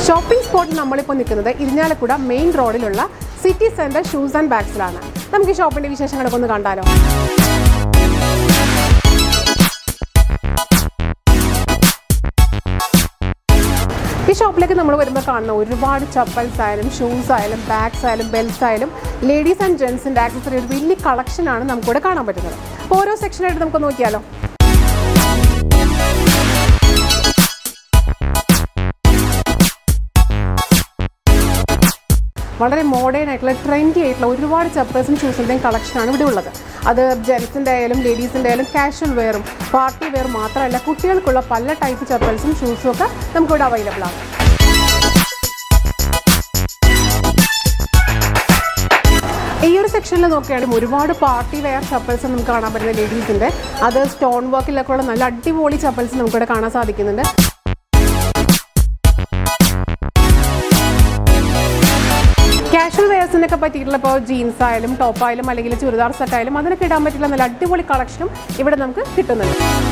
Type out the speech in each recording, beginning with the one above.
shopping സ്പോട്ടിൽ നമ്മളിപ്പോൾ നിൽക്കുന്നത് ഇരിഞ്ഞാലക്കുട മെയിൻ റോഡിലുള്ള സിറ്റി സെന്റർ ഷൂസ് ആൻഡ് ബാഗ്സിലാണ് നമുക്ക് ഈ ഷോപ്പിന്റെ വിശേഷങ്ങളൊക്കെ ഒന്ന് കണ്ടാലോ ഈ ഷോപ്പിലേക്ക് നമ്മൾ വരുമ്പോൾ കാണുന്ന ഒരുപാട് ചപ്പൽസ് ആയാലും ഷൂസ് ആയാലും ബാഗ്സ് ആയാലും ബെൽറ്റ്സ് ആയാലും ലേഡീസ് ആൻഡ് ജെൻസിൻ്റെ ആക്സസറി ഒരു വലിയ കളക്ഷനാണ് നമുക്കിവിടെ കാണാൻ പറ്റുന്നത് അപ്പോൾ ഓരോ സെക്ഷനായിട്ട് നമുക്ക് നോക്കിയാലോ വളരെ മോഡേൺ ആയിട്ടുള്ള ട്രെൻഡി ആയിട്ടുള്ള ഒരുപാട് ചപ്പേഴ്സും ഷൂസിൻ്റെയും കളക്ഷനാണ് ഇവിടെ ഉള്ളത് അത് ജെൻസിൻ്റെ ആയാലും ലേഡീസിൻ്റെ ആയാലും കാഷ്വൽ വെയറും പാർട്ടി വെയർ മാത്രമല്ല കുട്ടികൾക്കുള്ള പല ടൈപ്പ് ചപ്പൽസും ഷൂസും ഒക്കെ നമുക്കിവിടെ അവൈലബിൾ ആണ് ഈ ഒരു സെക്ഷനിൽ നോക്കുകയാണെങ്കിൽ ഒരുപാട് പാർട്ടി വെയർ ചപ്പൽസ് നമുക്ക് കാണാൻ പറ്റുന്ന ലേഡീസിൻ്റെ അത് സ്റ്റോൺ വർക്കിലൊക്കെ ഉള്ള നല്ല അടിപൊളി ചപ്പൽസ് നമുക്കിവിടെ കാണാൻ സാധിക്കുന്നുണ്ട് കാഷ്വൽ വെയർസിനൊക്കെ പറ്റിയിട്ടുള്ള ഇപ്പോൾ ജീൻസ് ആയാലും ടോപ്പ് ആയാലും അല്ലെങ്കിൽ ചുരിദാർ സെറ്റ് ആയാലും അതിനൊക്കെ ഇടാൻ പറ്റിയുള്ള നല്ല അടിപൊളി കളക്ഷനും ഇവിടെ നമുക്ക് കിട്ടുന്നുണ്ട്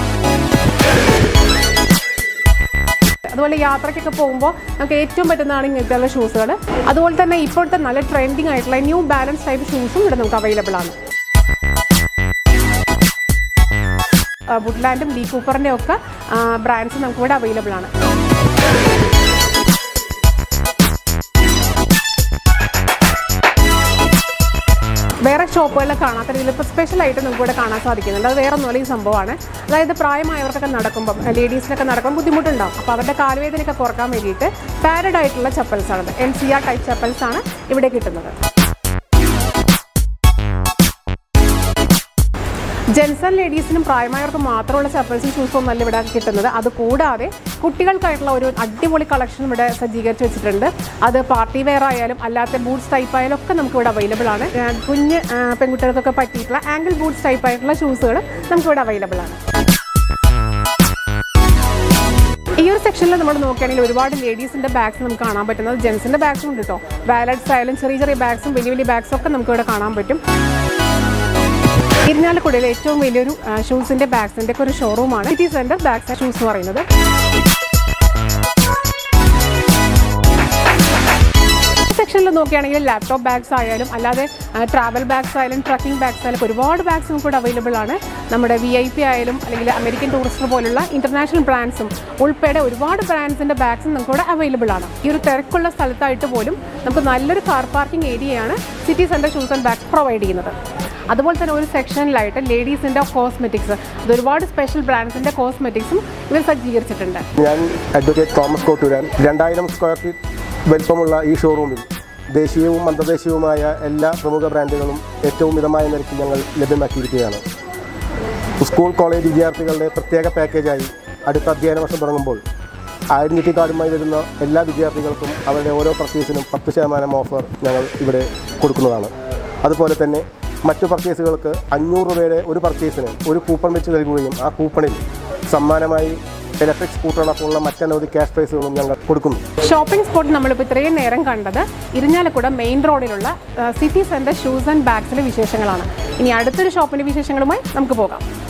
അതുപോലെ യാത്രയ്ക്കൊക്കെ പോകുമ്പോൾ നമുക്ക് ഏറ്റവും പറ്റുന്നതാണ് ഇങ്ങനത്തെയുള്ള ഷൂസുകൾ അതുപോലെ തന്നെ ഇപ്പോഴത്തെ നല്ല ട്രെൻഡിങ് ആയിട്ടുള്ള ന്യൂ ബാലൻസ് ടൈപ്പ് ഷൂസും ഇവിടെ നമുക്ക് അവൈലബിൾ ആണ് വുഡ്ലാൻഡും ഡി കൂപ്പറിൻ്റെ ഒക്കെ ബ്രാൻഡ്സ് നമുക്ക് ഇവിടെ അവൈലബിൾ ആണ് വേറെ ഷോപ്പുകളിൽ കാണാത്ത രീതിയിൽ ഇപ്പോൾ സ്പെഷ്യലായിട്ട് നമുക്ക് ഇവിടെ കാണാൻ സാധിക്കുന്നുണ്ട് അത് വേറെ ഒന്നുമല്ല ഈ സംഭവമാണ് അതായത് പ്രായമായവർക്കൊക്കെ നടക്കുമ്പം ലേഡീസിനൊക്കെ നടക്കുമ്പോൾ ബുദ്ധിമുട്ടുണ്ടാവും അപ്പോൾ അവരുടെ കാലുവേദനയൊക്കെ കുറക്കാൻ വേണ്ടിയിട്ട് പാരഡ് ആയിട്ടുള്ള ചപ്പൽസ് ആണ് N C R type chappals ആണ് ഇവിടെ കിട്ടുന്നത് ജെൻസ് ആൻഡ് ലേഡീസിനും പ്രായമായവർക്ക് മാത്രമുള്ള ചപ്പൽസും ഷൂസും ഒന്നല്ല ഇവിടെ കിട്ടുന്നത് അത് കൂടാതെ കുട്ടികൾക്കായിട്ടുള്ള ഒരു അടിപൊളി കളക്ഷൻ ഇവിടെ സജ്ജീകരിച്ച് വെച്ചിട്ടുണ്ട് അത് പാർട്ടി വെയർ ആയാലും അല്ലാത്ത ബൂട്ട്സ് ടൈപ്പ് ആയാലും ഒക്കെ നമുക്ക് ഇവിടെ അവൈലബിൾ ആണ് ആ, കുഞ്ഞ് ആ, പെൺകുട്ടികൾക്കൊക്കെ പറ്റിയിട്ടുള്ള ആംഗിൾ ബൂട്ട്സ് ടൈപ്പ് ആയിട്ടുള്ള ഷൂസുകൾ നമുക്ക് ഇവിടെ അവൈലബിൾ ആണ് ഈ ഒരു സെക്ഷനിൽ നമ്മൾ നോക്കുകയാണെങ്കിൽ ഒരുപാട് ലേഡീസിന്റെ ബാഗ്സ് നമുക്ക് കാണാൻ പറ്റുന്നത് ജെൻസിന്റെ ബാഗ്സും ഉണ്ട് കേട്ടോ വാലറ്റ്സ് ആയാലും ചെറിയ ചെറിയ ബാഗ്സും വലിയ വലിയ ബാഗ്സും ഒക്കെ നമുക്ക് ഇവിടെ കാണാൻ പറ്റും ഇരിഞ്ഞാലക്കുടയിലെ ഏറ്റവും വലിയൊരു ഷൂസിന്റെ ബാഗ്സിന്റെ ഒക്കെ ഒരു ഷോറൂമാണ് സിറ്റി സെന്റർ ബാഗ്സ് ഷൂസ് എന്ന് പറയുന്നത് സെക്ഷനിൽ നോക്കുകയാണെങ്കിൽ ലാപ്ടോപ്പ് ബാഗ്സ് ആയാലും അല്ലാതെ ട്രാവൽ ബാഗ്സ് ആയാലും ട്രക്കിംഗ് ബാഗ്സ് ആയാലും ഒരുപാട് ബാഗ്സ് നമുക്ക് ഇവിടെ അവൈലബിൾ ആണ് നമ്മുടെ വി ഐ പി ആയാലും അല്ലെങ്കിൽ അമേരിക്കൻ ടൂറിസ്റ്റർ പോലുള്ള ഇന്റർനാഷണൽ ബ്രാൻഡ്സും ഉൾപ്പെടെ ഒരുപാട് ബ്രാൻഡ്സിന്റെ ബാഗ്സും നമുക്ക് ഇവിടെ അവൈലബിൾ ആണ് ഈ ഒരു തിരക്കുള്ള സ്ഥലത്തായിട്ട് പോലും നമുക്ക് നല്ലൊരു കാർ പാർക്കിംഗ് ഏരിയയാണ് city centre shoes and bags provide ചെയ്യുന്നത് അതുപോലെ തന്നെ ഒരു സെക്ഷനിലായിട്ട് ലേഡീസിൻ്റെ കോസ്മെറ്റിക്സ് അത് ഒരുപാട് സ്പെഷ്യൽ ബ്രാൻഡ്സിൻ്റെ കോസ്മെറ്റിക്സും ഇവർ സജ്ജീകരിച്ചിട്ടുണ്ട് ഞാൻ അഡ്വക്കേറ്റ് തോമസ് കോട്ടൂരാൻ രണ്ടായിരം സ്ക്വയർ ഫീറ്റ് വലിപ്പമുള്ള ഈ ഷോറൂമിൽ ദേശീയവും അന്തർദേശീയവുമായ എല്ലാ പ്രമുഖ ബ്രാൻഡുകളും ഏറ്റവും മിതമായ നിരക്കിൽ ഞങ്ങൾ ലഭ്യമാക്കിയിരിക്കുകയാണ് സ്കൂൾ കോളേജ് വിദ്യാർത്ഥികളുടെ പ്രത്യേക പാക്കേജായി അടുത്ത അധ്യയന വർഷം തുടങ്ങുമ്പോൾ ഐഡൻറ്റിറ്റി കാർഡുമായി വരുന്ന എല്ലാ വിദ്യാർത്ഥികൾക്കും അവരുടെ ഓരോ പർച്ചേസിനും പത്ത് ശതമാനം ഓഫർ ഞങ്ങൾ ഇവിടെ കൊടുക്കുന്നതാണ് അതുപോലെ തന്നെ മറ്റു പർച്ചേസുകൾക്ക് അഞ്ഞൂറ് രൂപയുടെ ഒരു പർച്ചേസിന് ഒരു കൂപ്പൺ വെച്ച് നൽകുകയും ആ കൂപ്പണിൽ സമ്മാനമായി ഇലക്ട്രിക് സ്കൂട്ടറടക്കമുള്ള മറ്റനവധി ക്യാഷ് പ്രൈസുകളും ഞങ്ങൾ കൊടുക്കുന്നു ഷോപ്പിംഗ് സ്പോട്ട് നമ്മളിപ്പോൾ ഇത്രയും നേരം കണ്ടത് ഇരിഞ്ഞാലക്കുട മെയിൻ റോഡിലുള്ള സിറ്റി സെൻറ്റർ ഷൂസ് ആൻഡ് ബാഗ്സിലെ വിശേഷങ്ങളാണ് ഇനി അടുത്തൊരു ഷോപ്പിൻ്റെ വിശേഷങ്ങളുമായി നമുക്ക് പോകാം